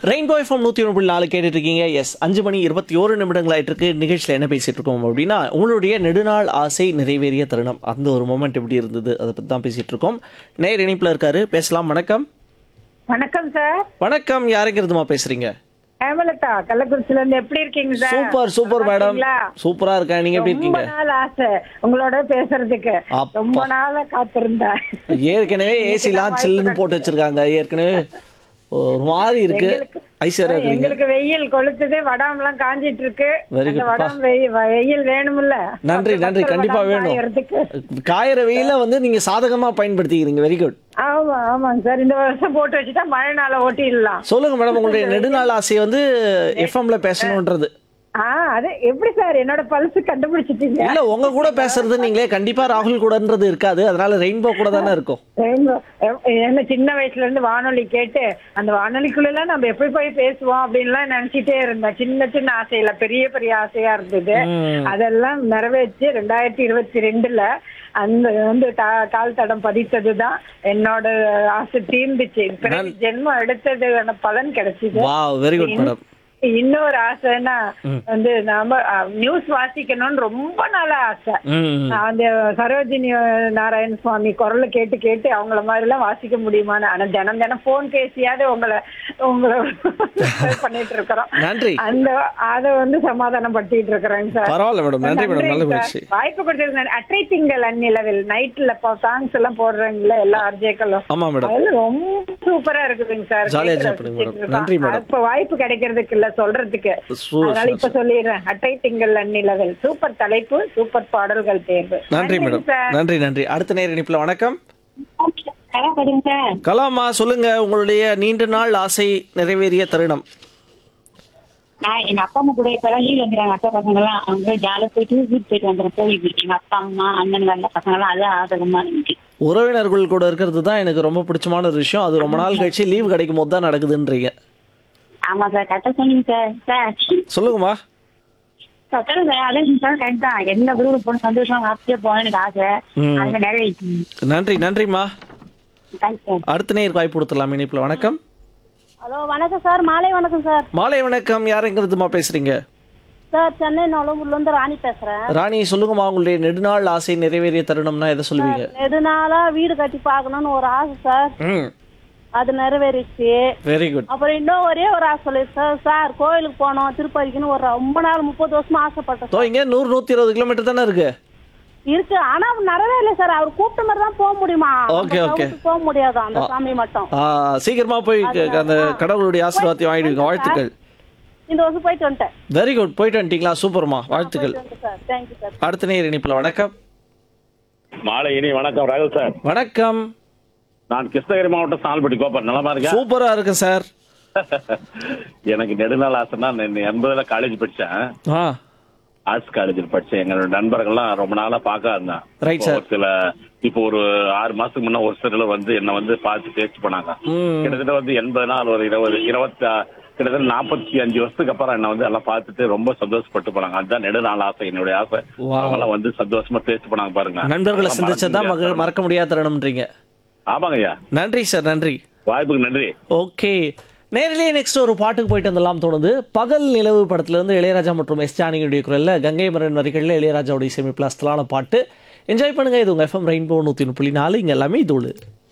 Rainbow FM நூற்றி ஒன்று புள்ளி நாலு கேட்டுட்டு இருக்கீங்க எஸ் அஞ்சு மணி இருபத்தி ஓரு நிமிடங்கள் ஆயிட்டு இருக்கு நிகழ்ச்சியில் என்ன பேசிட்டு இருக்கோம் அப்படின்னா உங்களுடைய நெடுநாள் ஆசை நிறைவேறிய தருணம் அந்த ஒரு மொமெண்ட் எப்படி இருந்தது அதை பற்றி தான் பேசிட்டு இருக்கோம் நேர் இணைப்பில் இருக்காரு பேசலாம் வணக்கம் வணக்கம் சார் வணக்கம் யாருங்கிறதுமா பேசுறீங்க ஹேமலதா கள்ளக்குறிச்சில இருந்து எப்படி இருக்கீங்க சார் சூப்பர் சூப்பர் மேடம் இருக்கீங்களா? சூப்பரா இருக்கேன் நீங்க எப்படி ரொம்ப இருக்கீங்க நாள் ஆசை உங்களோட பேசுறதுக்கு அப்பா. ரொம்ப நாளா காத்திருந்தேன் ஏற்கனவே ஏசிலாம் சில்லுன்னு போட்டு வச்சிருக்காங்க ஏற்கனவே ஒரு மாதிரி இருக்கு ஐஸ்வர்யா இருக்கிறீங்க எங்களுக்கு வெயில் கொளுத்துது வடாம் எல்லாம் காஞ்சிட்டு இருக்கு Very அந்த good, வடாம் வெயில் வெயில் வேணும்ல நன்றி நன்றி பத்து கண்டிப்பா வடாம் வேணும் காயறதுக்கு. காயிற வெயில வந்து நீங்க சாதகமா பயன்படுத்திக்கிறீங்க வெரி குட் ஆமா ஆமாங்க சார் இந்த வருஷம் போட்டு வச்சுட்டா மழை நாள ஓட்டிடலாம் சொல்லுங்க மேடம் உங்களுடைய நெடுநாள் ஆசை வந்து எஃப்எம்ல பேசணும்ன்றது ஆ அது எப்படி சார் என்னோட பல்ஸ் கண்டுபிடிச்சிட்டீங்க இல்ல உங்க கூட பேசுறது நீங்களே கண்டிப்பா ராகுல் கூடன்றது இருக்காது அதனால ரெயின்போ கூட தானே இருக்கும் Rainbow. எ- என்ன சின்ன வயசுல இருந்து வானொலி கேட்டு அந்த வானொலிக்குள்ள எல்லாம் நம்ம எப்படி போய் பேசுவோம் அப்படின்லாம் நினைச்சிட்டே இருந்தேன் சின்ன சின்ன ஆசையில பெரிய பெரிய ஆசையா இருந்தது ம். அதெல்லாம் நிறைவேற்றி ரெண்டாயிரத்தி இருபத்தி ரெண்டுல அந்த வந்து தா- கால் தடம் பதித்ததுதான் என்னோட ஆசை தீர்ந்துச்சு பிறகு ஜென்மம் எடுத்ததுக்கான பலன் கிடைச்சது வா வெரி குட் மேடம் இன்னொரு ஆசைன்னா வந்து நாம நியூஸ் வாசிக்கணும்னு ரொம்ப நாளா ஆசை ம் அந்த சரோஜினி நாராயண சுவாமி குரலை கேட்டு கேட்டு அவங்கள மாதிரி எல்லாம் வாசிக்க முடியுமான்னு ஆனா தினம் தினம் போன் பேசியாவது உங்களை உங்களை பண்ணிட்டு இருக்கிறோம் நன்றி அந்த அத வந்து சமாதானம் படுத்திட்டு இருக்கிறேங்க சார் பரவாயில்ல மேடம் நன்றி மேடம் நல்ல நன்றிங்க முயற்சி சார். வாய்ப்பு கொடுத்தது அற்றை திங்கள் அந்நிலவில் நைட்ல சாங்ஸ் எல்லாம் போடுறாங்கல்ல எல்லா அர்ஜேக்களும் ஆமா மேடம் அதெல்லாம் ரொம்ப சூப்பரா இருக்குதுங்க சார் ஜாலியா கேட்க enjoy பண்ணுங்க மேடம். ரசிச்சுட்டு நன்றி இருக்கோம். மேடம். இப்ப வாய்ப்பு கிடைக்கிறதுக்கு இல்ல சொல்றதுக்கு சூ- அதனால இப்ப சொல்லிடுறேன் அட்டை திங்கள் அந்நிலவில் சூப்பர் தலைப்பு சூப்பர் பாடல்கள் தேர்வு நன்றி மேடம் சார் நன்றி நன்றி அடுத்த நேர இணைப்புல வணக்கம் நல்லா படிங்க சார் கலாமா சொல்லுங்க உங்களுடைய நீண்ட நாள் ஆசை நிறைவேறிய தருணம் நான் எங்க அப்பா அம்மா கூட இப்ப லீவ் வந்துடுறாங்க அக்கா பசங்க எல்லாம் அவங்க ஜாலியா போயிட்டு வீட்டு போயிட்டு வந்துடுறேன் கோவிலுக்கு எங்க அப்பா அம்மா அண்ணன் எல்லாம் பசங்க எல்லாம் அது ஆதகமா இருந்துச்சு உறவினர்கள் கூட இருக்கிறது தான் எனக்கு ரொம்ப பிடிச்சமான ஒரு விஷயம் அது ரொம்ப நாள் கழிச்சு லீவ் கிடைக்கும் போது தான் நடக்குதுன்றீங்க ஆமா சார் கரெக்டா சொன்னீங்க சார் சார் சொல்லுங்கம்மா சொல்லுங்க சார் அதே சார் கரெக்ட் தான் எந்த குரூப் போன சந்தோஷம் ஹாப்பியா போகணும் எனக்கு ஆசை ம். அதுல நிறைவேற்றி நன்றி நன்றிம்மா தேங்க்ஸ் சார் அடுத்த நேருக்கு வாய்ப்பு கொடுத்துடலாம் இணைப்புல வணக்கம் ஹலோ வணக்கம் சார் மாலை வணக்கம் சார் மாலை வணக்கம் யாருங்கிறதுமா பேசுறீங்க சார் சென்னை நுழம்பூர்லேருந்து ராணி பேசுகிறேன் ராணி சொல்லுங்கம்மா உங்களுடைய நெடுநாள் ஆசை நிறைவேறிய தருணம்னா எதை சொல்லுவீங்க நெடுநாளா வீடு கட்டி பார்க்கணும்னு ஒரு ஆசை சார் ம் அது நிறைவேறிச்சு வெரி குட் அப்புறம் இன்னும் ஒரே ஒரு ஆசை சொல்லி சார் சார் கோயிலுக்கு போனோம் திருப்பதிக்குன்னு ஒரு ரொம்ப நாள் முப்பது வருஷமா ஆசைப்பட்டேன் தோ இங்க நூறு நூத்தி இருபது கிலோமீட்டர் தானே இருக்கு இருக்கு ஆனா நிறைவேறல சார் அவர் கூப்பிட்ட மாதிரி தான் போக முடியுமா Okay, நம்ம okay. தவிர்த்து போக முடியாது அந்த சாமி மட்டும் ஆ, சீக்கிரமா போய் க- அந்த கடவுளுடைய ஆசீர்வாதத்தை வாங்கிடுவீங்க வாழ்த்துக்கள் இந்த வருஷம் போயிட்டு வந்துட்டேன் வெரி குட் போயிட்டு வந்துட்டீங்களா சூப்பர்மா வாழ்த்துக்கள் போயிட்டு வந்துட்டேன் சார் தேங்க்யூ சார் அடுத்த நேர் இணைப்புல வணக்கம் மாலை இனி வணக்கம் ராகுல் சார் வணக்கம் நான் கிருஷ்ணகிரி மாவட்டம் சால்பட்டி கோப்பர் நலமா இருக்கேன் சூப்பரா இருக்கு சார் எனக்கு நெடுநாள் ஆசைன்னா நான் எண்பதுல காலேஜ் படிச்சேன் ஆ ஆர்ட்ஸ் காலேஜில் படிச்சேன் எங்களோட நண்பர்கள்லாம் ரொம்ப நாளா பார்க்க இருந்தேன் Right, இப்போ sir. ஒரு சில இப்போ ஒரு ஆறு மாசத்துக்கு முன்ன ஒரு சிலர் வந்து என்ன வந்து பார்த்து பேச்சு பண்ணாங்க ம் கிட்டத்தட்ட வந்து எண்பது நாள் ஒரு இருபது இருபத்தி கிட்டத்தட்ட நாற்பத்தி அஞ்சு வருஷத்துக்கு அப்புறம் என்ன வந்து எல்லாம் பார்த்துட்டு ரொம்ப சந்தோஷப்பட்டு போனாங்க அதுதான் நெடுநாள் ஆசை என்னுடைய ஆசை Wow. அவங்கெல்லாம் வந்து சந்தோஷமா பேச்சு பண்ணாங்க பாருங்க நண்பர்களை அதெல்லாம் சந்திச்சதான் மறக்க மக- மறக்க முடியாத தருணம்ன்றீங்க ஆமாங்க ஐயா நன்றி சார் நன்றி வாய்ப்புக்கு நன்றி ஓகே நேரிலே நெக்ஸ்ட் ஒரு பாட்டுக்கு போயிட்டு வந்துடலாம் தோணுது பகல் நிலவு படத்துல இருந்து இளையராஜா மற்றும் எஸ் ஜானகியுடைய குரல்ல கங்கை மரன் வரிகளில் இளையராஜாவுடைய இசையமைப்பில் அஸ்தலான பாட்டு என்ஜாய் பண்ணுங்க இது உங்க எஃப்எம் ரெயின்போ நூற்றி புள்ளி நாலு இங்க எல்லாமே தோழு